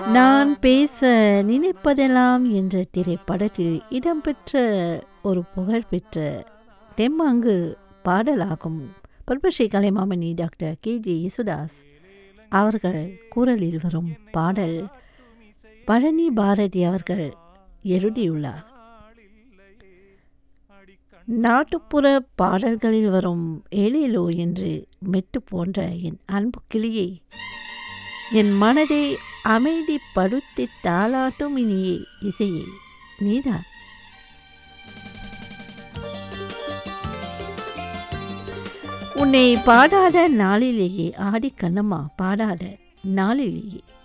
நான் பேச நினைப்பதெல்லாம் என்ற திரைப்படத்தில் இடம்பெற்ற ஒரு புகழ்பெற்ற தெம்மாங்கு பாடலாகும் Padmashri Kalaimamani doctor K J Yesudas அவர்கள் குரலில் வரும் பாடல் பழனி பாரதி அவர்கள் எழுதியுள்ளார் நாட்டுப்புற பாடல்களில் வரும் ஏலேலோ என்று மெட்டு போன்ற என் அன்பு கிளியே என் மனதை அமைதிப்படுத்தி தாளாட்டும் இனியே இசையே நீதான் உன்னை பாடாத நாளிலேயே ஆடி கண்ணம்மா பாடாத நாளிலேயே